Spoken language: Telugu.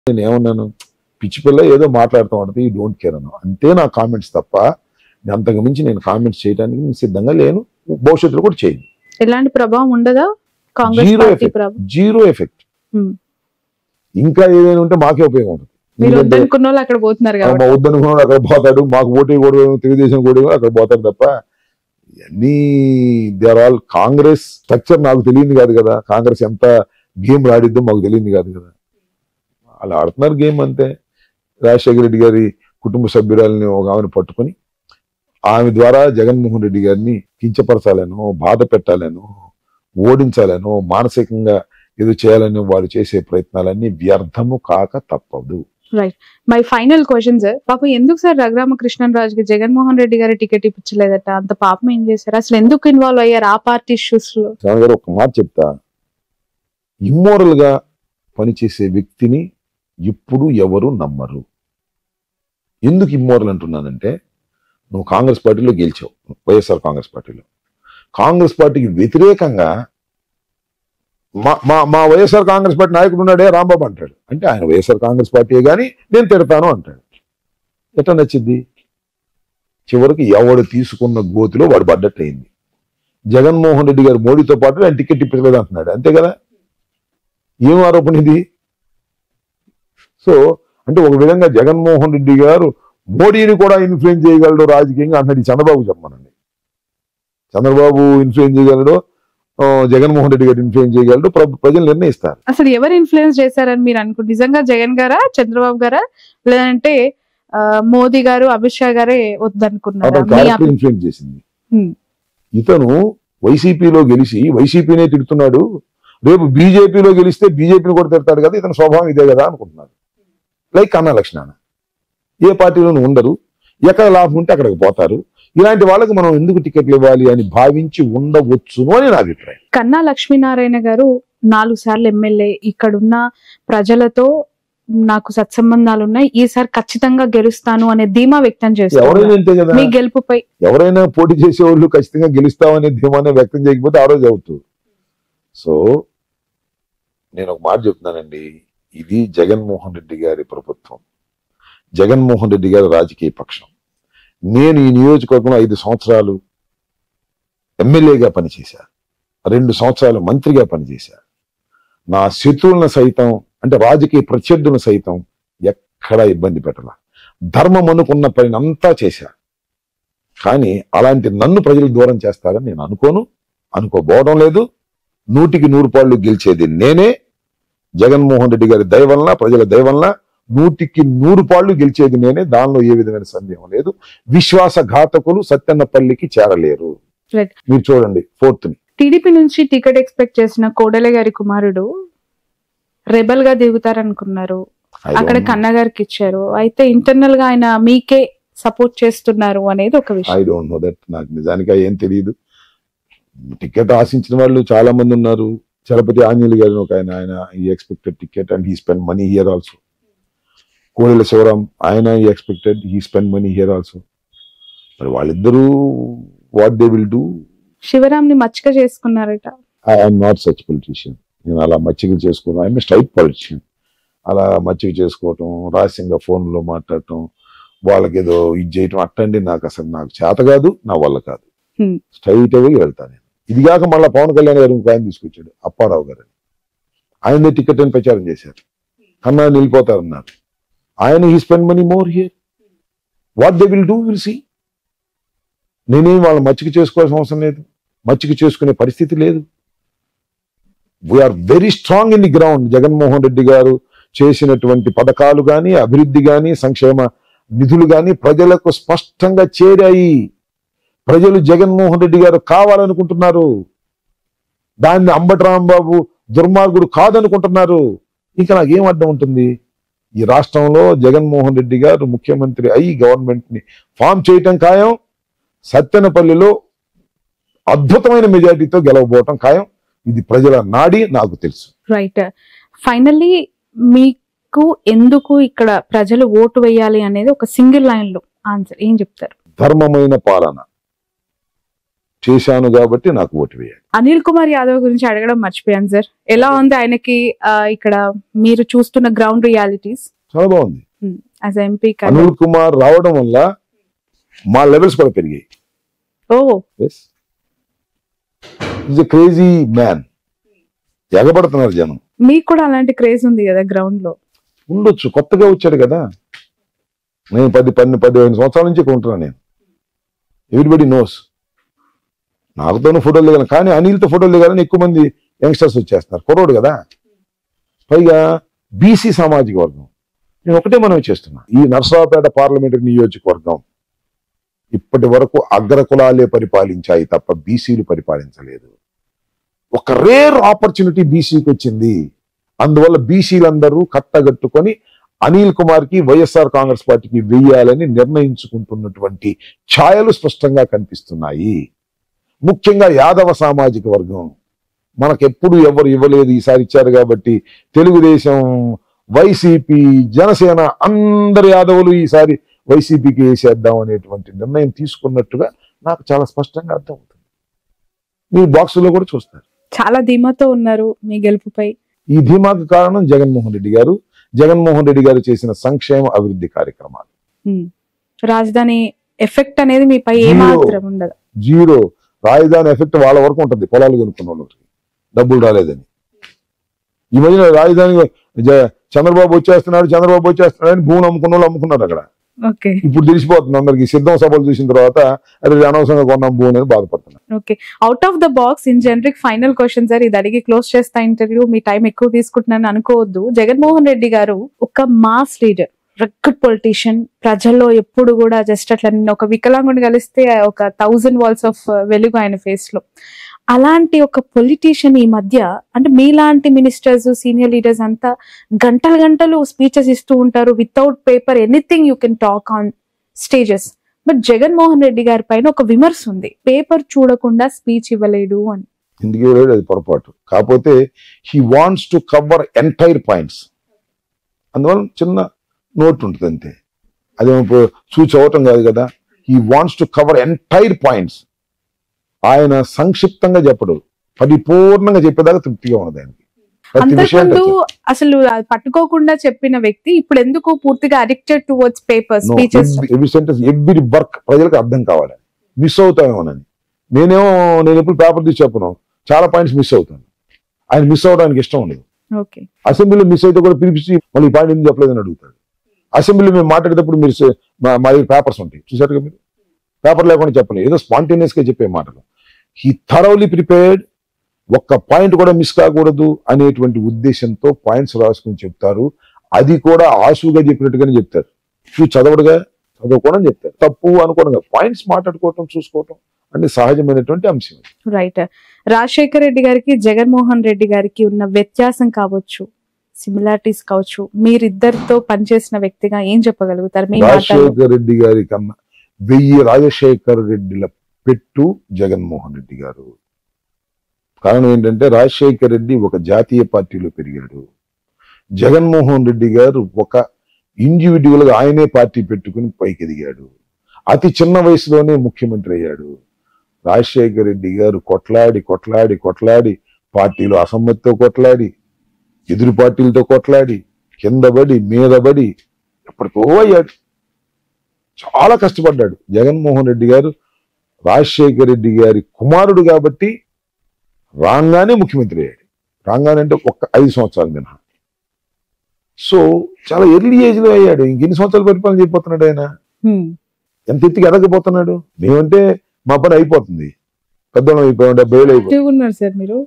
నేను ఏమన్నాను పిచ్చి పిల్ల ఏదో మాట్లాడుతూ ఉంటుంది ఈ డోంట్ కేర్ అను అంతే నా కామెంట్స్ తప్ప అంతకు మించి నేను కామెంట్స్ చేయడానికి నేను సిద్ధంగా లేను భవిష్యత్తులో కూడా చేయను ఎలాంటి ప్రభావం ఉండదా కాంగ్రెస్ Zero పార్టీ effect. ప్రభావం జీరో ఎఫెక్ట్ Hmm. ఇంకా ఏదైనా ఉంటే మాకే ఉపయోగం ఉంటుంది మీరు ఎందుకంటే వద్దనుకున్న వాళ్ళు అక్కడ పోతున్నారు మా కాబట్టి వద్దనుకున్నాడు అక్కడ పోతాడు మాకు ఓటే కూడా తెలుగుదేశం కూడా అక్కడ పోతాడు తప్ప ఇవన్నీ they are all Congress structure నాకు తెలియదు కాదు కదా కాంగ్రెస్ ఎంత గేమ్ ఆడిద్దో మాకు తెలియదు కాదు కదా వాళ్ళు ఆడుతున్నారు గేమ్ అంతే రాజశేఖర రెడ్డి గారి కుటుంబ సభ్యురాలని ఒక ఆమెను పట్టుకొని ఆమె ద్వారా జగన్మోహన్ రెడ్డి గారిని కించపరచాలను బాధ పెట్టాలను ఓడించాలను మానసికంగా ఏదో చేయాలని వారు చేసే ప్రయత్నాలన్నీ వ్యర్థము కాక తప్పదు మై ఫైనల్ క్వశ్చన్ సార్ పాపం ఎందుకు సార్ రఘురామకృష్ణరాజుకి జగన్మోహన్ రెడ్డి గారి టికెట్ ఇప్పించలేదట అంత పాపం ఏం చేశారు అసలు ఎందుకు ఇన్వాల్వ్ అయ్యారు ఆ పార్టీ ఇష్యూస్ లో శ్రావణ్ గారు ఒక మాట చెప్తా ఇమ్మోరల్ గా పనిచేసే వ్యక్తిని ఎప్పుడు ఎవరు నమ్మరు ఎందుకు ఇమ్మోరల్ అంటున్నానంటే నువ్వు కాంగ్రెస్ పార్టీలో గెలిచావు వైఎస్ఆర్ కాంగ్రెస్ పార్టీలో కాంగ్రెస్ పార్టీకి వ్యతిరేకంగా మా మా మా వైఎస్ఆర్ కాంగ్రెస్ పార్టీ నాయకుడు ఉన్నాడే రాంబాబు అంటాడు అంటే ఆయన వైఎస్ఆర్ కాంగ్రెస్ పార్టీ కానీ నేను తిడతాను అంటాడు ఎట్లా నచ్చింది చివరికి ఎవడు తీసుకున్న గోతిలో వాడు పడ్డట్టు అయింది జగన్మోహన్ రెడ్డి గారు మోడీతో పాటు ఆయన టికెట్ ఇప్పలేదు అంటున్నాడు అంతే కదా ఏం ఆరోపణ ఇది సో అంటే ఒక విధంగా జగన్మోహన్ రెడ్డి గారు మోడీని కూడా ఇన్ఫ్లుయెన్స్ చేయగలడు రాజకీయంగా అన్నది చంద్రబాబు చెప్పమనండి చంద్రబాబు ఇన్ఫ్లుయెన్స్ చేయగలడు ఆ, జగన్మోహన్ రెడ్డి గారు ఇన్ఫ్లుయెన్స్ చేయగలడు ప్ర- ప్రజలు నిర్ణయిస్తారు అసలు ఎవరు ఇన్ఫ్లుయెన్స్ చేశారని మీరు అనుకుంటు నిజంగా జగన్ గారా చంద్రబాబు గారా లేదంటే ఆ, మోదీ గారు అమిత్ షా గారే వద్దనుకున్నారా అతను మీ క్యారెక్టర్ అభి- ఇన్ఫ్లుయెన్స్ చేసింది Hmm. ఇతను వైసీపీలో గెలిచి వైసీపీనే తిడుతున్నాడు రేపు బీజేపీలో గెలిస్తే బీజేపీని కూడా తిడతాడు కదా ఇతని స్వభావం ఇదే కదా అనుకుంటున్నారు లైక్ అన్న లక్షణాన ఏ పార్టీలోనూ ఉండరు ఎక్కడ లాభం ఉంటే అక్కడికి పోతారు ఇలాంటి వాళ్ళకి మనం ఎందుకు టికెట్లు ఇవ్వాలి అని భావించి ఉండవచ్చును అని నా అభిప్రాయం కన్నా లక్ష్మీనారాయణ గారు నాలుగు సార్లు ఎమ్మెల్యే ఇక్కడున్న ప్రజలతో నాకు సత్సంబంధాలు ఉన్నాయి ఈసారి ఖచ్చితంగా గెలుస్తాను అనే ధీమా వ్యక్తం చేస్తారు ఎవరైనా అంతే కదా మీ గెలుపుపై ఎవరైనా పోటీ చేసే వాళ్ళు ఖచ్చితంగా గెలుస్తామనే ధీమానే వ్యక్తం చేయకపోతే ఆ రోజు అవుతుంది సో నేను ఒక మాట చెప్తున్నానండి ఇది జగన్మోహన్ రెడ్డి గారి ప్రభుత్వం జగన్మోహన్ రెడ్డి గారి రాజకీయ పక్షం నేను ఈ నియోజకవర్గంలో ఐదు సంవత్సరాలు ఎమ్మెల్యేగా పనిచేశా రెండు సంవత్సరాలు మంత్రిగా పనిచేశా నా శత్రువులను సైతం అంటే రాజకీయ ప్రత్యర్థులను సైతం ఎక్కడా ఇబ్బంది పెట్టాల ధర్మం అనుకున్న పని అంతా చేశా కానీ అలాంటి నన్ను ప్రజలు దూరం చేస్తారని నేను అనుకోను అనుకోబోవడం లేదు నూటికి నూరు పాళ్ళు గెలిచేది నేనే జగన్మోహన్ రెడ్డి గారి దయ వలన ప్రజల దయ వలన నూటికి నూరు పాళ్ళు గెలిచేది నేనే దానిలో ఏ విధమైన సందేహం లేదు విశ్వాసఘాతకులు సత్యన్నపల్లికి చేరలేరు Right. మీరు చూడండి ఫోర్త్ ని టీడీపీ నుంచి టికెట్ ఎక్స్పెక్ట్ చేసిన కోడెల గారి కుమారుడు రెబల్ గా దిగుతారనుకున్నారు I అక్కడ don't- కన్నా గారికి ఇచ్చారు అయితే ఇంటర్నల్ గా ఆయన మీకే సపోర్ట్ చేస్తున్నారు అనేది ఒక ఐ విషయం డోంట్ నో దట్ నాకు నిజానికి ఏం తెలియదు టికెట్ ఆశించిన వాళ్ళు చాలా మంది ఉన్నారు చలపతి ఆంజనేయులు గారు ఒక ఆయన ఆయన ఈ expected ticket and he spend money here also Kodela Sivaram ఆయన ఈ expected he spend money here also మరి వాళ్ళిద్దరూ what they will do Sivaram ని మచ్చిక చేసుకున్నారట ఐఎమ్ నాట్ సచ్ పొలిటీషియన్ నేను అలా మచ్చిక చేసుకోవడం ఐఎమ్ స్ట్రైట్ పొలిటీషియన్ అలా మచ్చిక చేసుకోవటం రహస్యంగా ఫోన్లో మాట్లాడటం వాళ్ళకి ఏదో ఇది చేయటం అట్టండి నాకు అసలు నాకు చేత కాదు నా వల్ల కాదు Hmm. స్ట్రైట్ అవే వెళ్తాను నేను ఇది కాక మళ్ళీ పవన్ కళ్యాణ్ గారు ఇంకో ఆయన తీసుకొచ్చాడు అప్పారావు గారు ఆయనదే టికెట్ అని ప్రచారం చేశారు కన్నా నిలిపోతారన్నారు ఆయన he spend money more here what they will do will see నేనేం వాళ్ళ మచ్చిక చేసుకోవాల్సిన అవసరం లేదు మచ్చిక చేసుకునే పరిస్థితి లేదు we're very strong in the ground Jaganmohan Reddy గారు చేసినటువంటి పథకాలు కానీ అభివృద్ధి కానీ సంక్షేమ నిధులు కానీ ప్రజలకు స్పష్టంగా చేరాయి ప్రజలు జగన్మోహన్ రెడ్డి గారు కావాలనుకుంటున్నారు దాన్ని అంబటి రాంబాబు దుర్మార్గుడు కాదనుకుంటున్నారు ఇంకా నాకేం అర్థం ఉంటుంది ఈ రాష్ట్రంలో జగన్మోహన్ రెడ్డి గారు ముఖ్యమంత్రి అయి గవర్నమెంట్ ని ఫామ్ చేయటం ఖాయం సత్తెనపల్లిలో అద్భుతమైన మెజారిటీతో గెలవబోవటం ఖాయం ఇది ప్రజల నాడి నాకు తెలుసు రైట్ ఫైనల్లీ మీకు ఎందుకు ఇక్కడ ప్రజలు ఓటు వేయాలి అనేది ఒక సింగిల్ లైన్ లో ఆన్సర్ ఏం చెప్తారు ధర్మమైన పాలన చేశాను కాబట్టి నాకు ఓటు వేయాలి అనిల్ కుమార్ యాదవ్ గురించి అడగడం మర్చిపోయాను సార్ ఎలా ఉంది ఆయనకి ఆ, ఇక్కడ మీరు చూస్తున్న గ్రౌండ్ రియాలిటీస్ చాలా బాగుంది యాజ్ ఎంపీ అనిల్ కుమార్ రావడం వల్ల మా లెవెల్స్ కూడా పెరిగాయి oh is a crazy man ఎగబడుతున్నారు జనం మీకు కూడా అలాంటి క్రేజ్ ఉంది కదా గ్రౌండ్ లో ఉండొచ్చు కొత్తగా వచ్చాడు కదా నేను పది పది పదిహేను సంవత్సరాల నుంచి ఇక్కడ ఉంటున్నాను నేను ఎవ్రీబడి నోస్ నాకుతోనూ ఫోటోలు దిగాను కానీ అనిల్తో ఫోటోలు దిగాలని ఎక్కువ మంది యంగ్స్టర్స్ వచ్చేస్తున్నారు కుర్రోడు కదా పైగా బీసీ సామాజిక వర్గం నేను ఒకటే మనం చేస్తున్నా ఈ నర్సరావుపేట పార్లమెంటరీ నియోజకవర్గం ఇప్పటి వరకు అగ్రకులాలే పరిపాలించాయి తప్ప బీసీలు పరిపాలించలేదు ఒక రేర్ ఆపర్చునిటీ బీసీకి వచ్చింది అందువల్ల బీసీలందరూ కట్టగట్టుకొని అనిల్ కుమార్ కి వైఎస్ఆర్ కాంగ్రెస్ పార్టీకి వెయ్యాలని నిర్ణయించుకుంటున్నటువంటి ఛాయలు స్పష్టంగా కనిపిస్తున్నాయి ముఖ్యంగా యాదవ సామాజిక వర్గం మనకెప్పుడు ఎవరు ఇవ్వలేదు ఈసారి ఇచ్చారు కాబట్టి తెలుగుదేశం వైసీపీ జనసేన అందరు యాదవులు ఈసారి వైసీపీకి వేసేద్దాం అనేటువంటి నిర్ణయం తీసుకున్నట్టుగా నాకు చాలా స్పష్టంగా అర్థమవుతుంది మీ బాక్సులో కూడా చూస్తారు చాలా ధీమాతో ఉన్నారు మీ గెలుపుపై ఈ ధీమాకు కారణం జగన్మోహన్ రెడ్డి గారు జగన్మోహన్ రెడ్డి గారు చేసిన సంక్షేమ అభివృద్ధి కార్యక్రమాలు ఉమ్. రాజధాని ఎఫెక్ట్ అనేది మీపై Zero. ఏమాత్రం ఉండదు జీరో రాజధాని ఎఫెక్ట్ వాళ్ళ వరకు ఉంటుంది పొలాలు కొనుక్కున్న వాళ్ళకి డబ్బులు రాలేదని ఈ మధ్యన రాజధాని జ- చంద్రబాబు వచ్చేస్తున్నాడు చంద్రబాబు వచ్చేస్తున్నాడు అని భూమి అమ్ముకున్న వాళ్ళు అమ్ముకున్నారు అక్కడ ఓకే ఇప్పుడు తెలిసిపోతుంది అందరికి సిద్ధం సభలు చూసిన తర్వాత అరే ఇది అనవసరంగా కొన్నాం భూమి అనేది బాధపడుతున్నారు okay out of the box in generic final question sir ఇది అడిగి క్లోజ్ చేస్తా ఇంటర్వ్యూ మీ టైం ఎక్కువ తీసుకుంటున్నాను అనుకోవద్దు జగన్మోహన్ రెడ్డి గారు ఒక మాస్ లీడర్ రెక్కడ్ పొలిటీషియన్ ప్రజల్లో ఎప్పుడు కూడా జస్ట్ అట్లా నిన్న ఒక వికలాంగుని కలిస్తే ఒక థౌజండ్ వాల్స్ ఆఫ్ వెలుగు ఆయన ఫేస్ లో అలాంటి ఒక పొలిటీషియన్ ఈ మధ్య అంటే మీలాంటి మినిస్టర్స్ సీనియర్ లీడర్స్ అంతా గంటలు గంటలు స్పీచెస్ ఇస్తూ ఉంటారు without paper anything you can talk on stages but Jaganmohan Reddy గారి పైన ఒక విమర్శ ఉంది పేపర్ చూడకుండా స్పీచ్ ఇవ్వలేడు అని ఎందుకు ఇవ్వలేడు అది పొరపాటు కాకపోతే he wants to cover entire points అందువల్ల చిన్న నోట్ ఉంటుంది అంతే అదేమో సూచి అవటం కాదు కదా he wants to cover entire points ఆయన సంక్షిప్తంగా చెప్పడు పరిపూర్ణంగా చెప్పేదాకా తృప్తిగా ఉన్నది ఆయనకి ప్రతి విషయం అంతకుముందు అసలు అది పట్టుకోకుండా చెప్పిన వ్యక్తి ఇప్పుడు ఎందుకు పూర్తిగా addicted towards paper speeches every sentence every work ప్రజలకు అర్థం కావాలి మిస్ అవుతామేమోనని నేనేమో నేను ఎప్పుడు పేపర్ తీసి చెప్పను చాలా పాయింట్స్ మిస్ అవుతాను ఆయన మిస్ అవడానికి ఇష్టం ఉండదు ఓకే అసెంబ్లీలో మిస్ అయితే కూడా పిలిపించి మళ్ళీ ఈ పాయింట్ ఎందుకు చెప్పలేదని అడుగుతాడు అసెంబ్లీలో మేము మాట్లాడేటప్పుడు మీరు స- మా మా దగ్గర పేపర్స్ ఉంటాయి చూసారుగా మీరు పేపర్ లేకుండా చెప్పలేదు ఏదో స్పాంటేనియస్ గా చెప్పే మాటలు హీ థరౌలీ ప్రిపేర్డ్ ఒక్క పాయింట్ కూడా మిస్ కాకూడదు అనేటువంటి ఉద్దేశంతో పాయింట్స్ రాసుకుని చెప్తారు అది కూడా ఆసుగా చెప్పినట్టుగానే చెప్తారు చూ చదవడుగా చదవకూడదని చెప్తారు తప్పు అనుకోవడం పాయింట్స్ మాట్లాడుకోవటం చూసుకోవటం అంటే సహజమైనటువంటి అంశం రైట్ రాజశేఖర్ రెడ్డి గారికి జగన్మోహన్ రెడ్డి గారికి ఉన్న వ్యత్యాసం కావచ్చు సిమిలారిటీస్ కావచ్చు మీరిద్దరితో పనిచేసిన వ్యక్తిగా ఏం చెప్పగలుగుతారు మీ మాటల్లో రాజశేఖర రెడ్డి గారి కన్నా వెయ్యి రాజశేఖర రెడ్డిల పెట్టు జగన్మోహన్ రెడ్డి గారు కారణం ఏంటంటే రాజశేఖర రెడ్డి ఒక జాతీయ పార్టీలో పెరిగాడు జగన్మోహన్ రెడ్డి గారు ఒక ఇండివిజువల్ గా ఆయనే పార్టీ పెట్టుకుని పైకి ఎదిగాడు అతి చిన్న వయసులోనే ముఖ్యమంత్రి అయ్యాడు రాజశేఖర రెడ్డి గారు కొట్లాడి కొట్లాడి కొట్లాడి పార్టీలో అసమ్మతితో కొట్లాడి ఎదురు పార్టీలతో కొట్లాడి కిందబడి మీదబడి ఎప్పటికో అయ్యాడు చాలా కష్టపడ్డాడు జగన్మోహన్ రెడ్డి గారు రాజశేఖర రెడ్డి గారి కుమారుడు కాబట్టి రాగానే ముఖ్యమంత్రి అయ్యాడు రాగానే అంటే ఒక్క ఐదు సంవత్సరాలు మినహా సో చాలా ఎర్లీ ఏజ్ లో అయ్యాడు ఇంకెన్ని సంవత్సరాలు పరిపాలన చేయబోతున్నాడు ఆయన హ్మ్. ఎంత ఎత్తుకి ఎదగబోతున్నాడు మేమంటే మా పని అయిపోతుంది పెద్దవాళ్ళం అయిపోయాం డెబ్బై ఏళ్ళు అయిపోయింది యాక్టివ్గా ఉన్నారు సార్ మీరు